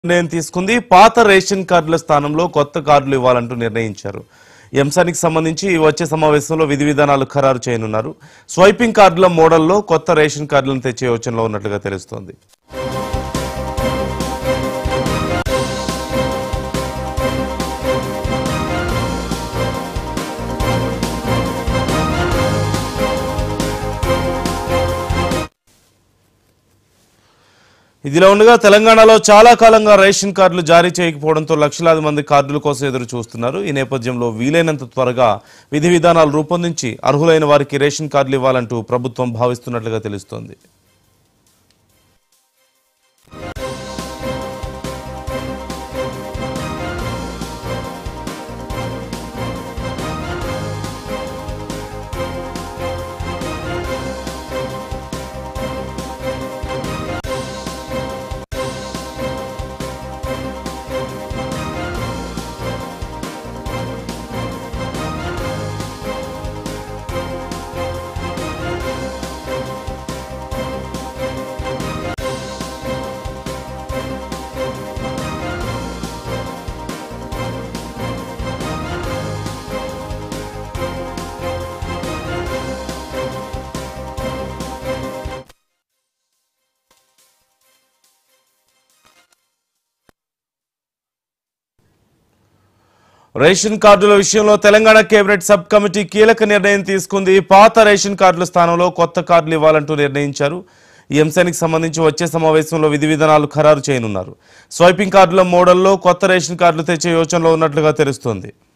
నిర్ణయం తీసుకుంది పాత రేషన్ కార్డుల స్థానంలో కొత్త కార్డులు ఇవ్వాలంటూ నిర్ణయించారు ఈ అంశానికి సంబంధించి వచ్చే సమావేశంలో విధి విధానాలు ఖరారు చేయనున్నారు స్వైపింగ్ కార్డుల మోడల్లో కొత్త రేషన్ కార్డులను తెచ్చే యోచనలో ఉన్నట్లుగా తెలుస్తోంది ఇదిలా ఉండగా తెలంగాణలో చాలా కాలంగా రేషన్ కార్డులు జారీ చేయకపోవడంతో లక్షలాది మంది కార్డుల కోసం ఎదురు చూస్తున్నారు ఈ నేపథ్యంలో వీలైనంత త్వరగా విధి విధానాలు రూపొందించి అర్హులైన వారికి రేషన్ కార్డులు ఇవ్వాలంటూ ప్రభుత్వం భావిస్తున్నట్లుగా తెలుస్తోంది రేషన్ కార్డుల విషయంలో తెలంగాణ కేబినెట్ సబ్ కమిటీ కీలక నిర్ణయం తీసుకుంది పాత రేషన్ కార్డుల స్థానంలో కొత్త కార్డులు ఇవ్వాలంటూ నిర్ణయించారు ఈ అంశానికి సంబంధించి వచ్చే సమావేశంలో విధి విధానాలు ఖరారు చేయనున్నారు స్వైపింగ్ కార్డుల మోడల్లో కొత్త రేషన్ కార్డులు తెచ్చే యోచనలో ఉన్నట్లుగా తెలుస్తోంది